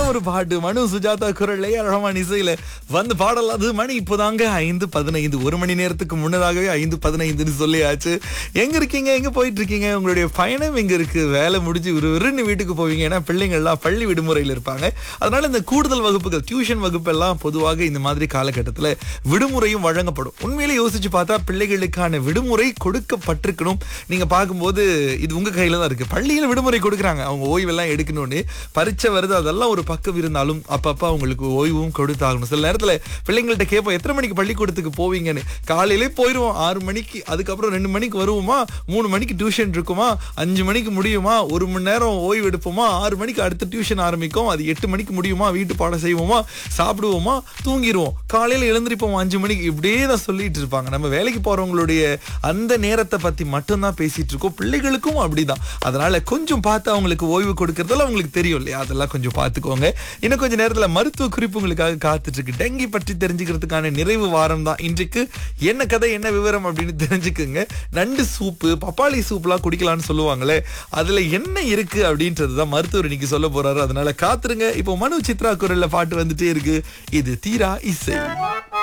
ஒரு பாட்டு மனு சுஜாதா குரல்ல ரஹ்மான் இசையில வந்து பாடல் அது மணி இப்போதாங்க ஐந்து பதினைந்து ஒரு மணி நேரத்துக்கு முன்னதாகவே ஐந்து பதினைந்துன்னு சொல்லியாச்சு எங்க இருக்கீங்க எங்க போயிட்டு இருக்கீங்க உங்களுடைய பயணம் எங்க இருக்கு வேலை முடிஞ்சு ஒரு விருன்னு வீட்டுக்கு போவீங்க ஏன்னா பிள்ளைங்க எல்லாம் பள்ளி விடுமுறையில் இருப்பாங்க அதனால இந்த கூடுதல் வகுப்புகள் டியூஷன் வகுப்பு எல்லாம் பொதுவாக இந்த மாதிரி காலகட்டத்தில் விடுமுறையும் வழங்கப்படும் உண்மையிலே யோசிச்சு பார்த்தா பிள்ளைகளுக்கான விடுமுறை கொடுக்கப்பட்டிருக்கணும் நீங்க பார்க்கும்போது இது உங்க கையில தான் இருக்கு பள்ளியில விடுமுறை கொடுக்குறாங்க அவங்க ஓய்வெல்லாம் எடுக்கணும்னு பரீட்சை வருது அதெல்லாம் ஒரு பக்கம் இருந்தாலும் அப்பப்ப அவங்களுக்கு ஓய்வும் கொடுத்தாகணும் சில நேரத்துல பிள்ளைங்கள்ட்ட கேட்போம் எத்தனை மணிக்கு பள்ளிக்கூடத்துக்கு போவீங்கன்னு காலையிலே போயிடுவோம் ஆறு மணிக்கு அதுக்கப்புறம் ரெண்டு மணிக்கு வருவோமா மூணு மணிக்கு டியூஷன் இருக்குமா அஞ்சு மணிக்கு முடியுமா ஒரு மணி நேரம் ஓய்வு எடுப்போமா ஆறு மணிக்கு அடுத்த டியூஷன் ஆரம்பிக்கும் அது எட்டு மணிக்கு முடியுமா வீட்டு பாடம் செய்வோமா சாப்பிடுவோமா தூங்கிடுவோம் காலையில எழுந்திருப்போம் அஞ்சு மணிக்கு இப்படியே தான் சொல்லிட்டு இருப்பாங்க நம்ம வேலைக்கு போறவங்களுடைய அந்த நேரத்தை பத்தி மட்டும்தான் பேசிட்டு இருக்கோம் பிள்ளைகளுக்கும் அப்படிதான் அதனால கொஞ்சம் பார்த்து அவங்களுக்கு ஓய்வு கொடுக்கறதெல்லாம் அவங்களுக்கு தெரியும் இல்லையா அதெல்லாம் கொஞ்சம் பார்த்துக்கோங்க இன்னும் கொஞ்சம் நேரத்துல மருத்துவ குறிப்பு உங்களுக்காக காத்துட்டு இருக்கு டெங்கி பற்றி தெரிஞ்சுக்கிறதுக்கான நிறைவு வாரம் தான் இன்றைக்கு என்ன கதை என்ன விவரம் அப்படின்னு தெரிஞ்சுக்குங்க நண்டு சூப்பு பப்பாளி சூப்லாம் குடிக்கலாம்னு சொல்லுவாங்களே அதுல என்ன இருக்கு அப்படின்றது தான் மருத்துவர் இன்னைக்கு சொல்ல போறாரு அதனால காத்துருங்க இப்போ மனு சித்ரா குரல்ல பாட்டு வந்துட்டே இருக்கு இது தீரா இசை